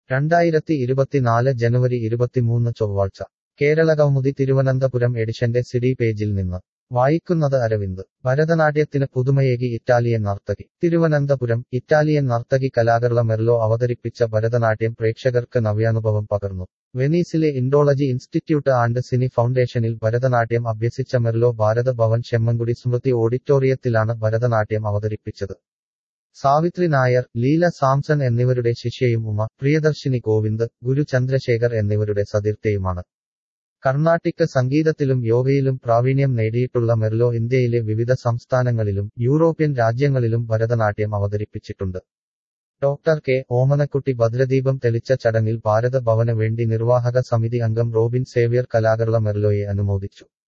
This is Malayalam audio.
രണ്ടായിരത്തി ഇരുപത്തിനാല് ജനുവരി ഇരുപത്തിമൂന്ന് ചൊവ്വാഴ്ച കേരളകൗമുദി തിരുവനന്തപുരം എഡിഷന്റെ സിഡി പേജിൽ നിന്ന് വായിക്കുന്നത് അരവിന്ദ് ഭരതനാട്യത്തിന് പുതുമയേകി ഇറ്റാലിയൻ നർത്തകി തിരുവനന്തപുരം ഇറ്റാലിയൻ നർത്തകി കലാകർള മെർലോ അവതരിപ്പിച്ച ഭരതനാട്യം പ്രേക്ഷകർക്ക് നവ്യാനുഭവം പകർന്നു വെനീസിലെ ഇൻഡോളജി ഇൻസ്റ്റിറ്റ്യൂട്ട് ആൻഡ് സിനി ഫൗണ്ടേഷനിൽ ഭരതനാട്യം അഭ്യസിച്ച മെർലോ ഭാരത ഭവൻ ചെമ്മൻകുടി സ്മൃതി ഓഡിറ്റോറിയത്തിലാണ് ഭരതനാട്യം അവതരിപ്പിച്ചത് സാവിത്രി നായർ ലീല സാംസൺ എന്നിവരുടെ ശിഷ്യയും ഉമ പ്രിയദർശിനി ഗോവിന്ദ് ഗുരു ചന്ദ്രശേഖർ എന്നിവരുടെ സതീർത്ഥയുമാണ് കർണാട്ടിക് സംഗീതത്തിലും യോഗയിലും പ്രാവീണ്യം നേടിയിട്ടുള്ള മെർലോ ഇന്ത്യയിലെ വിവിധ സംസ്ഥാനങ്ങളിലും യൂറോപ്യൻ രാജ്യങ്ങളിലും ഭരതനാട്യം അവതരിപ്പിച്ചിട്ടുണ്ട് ഡോക്ടർ കെ ഓമനക്കുട്ടി ഭദ്രദീപം തെളിച്ച ചടങ്ങിൽ ഭാരത ഭവന് വേണ്ടി നിർവാഹക സമിതി അംഗം റോബിൻ സേവ്യർ കലാകർള മെർലോയെ അനുമോദിച്ചു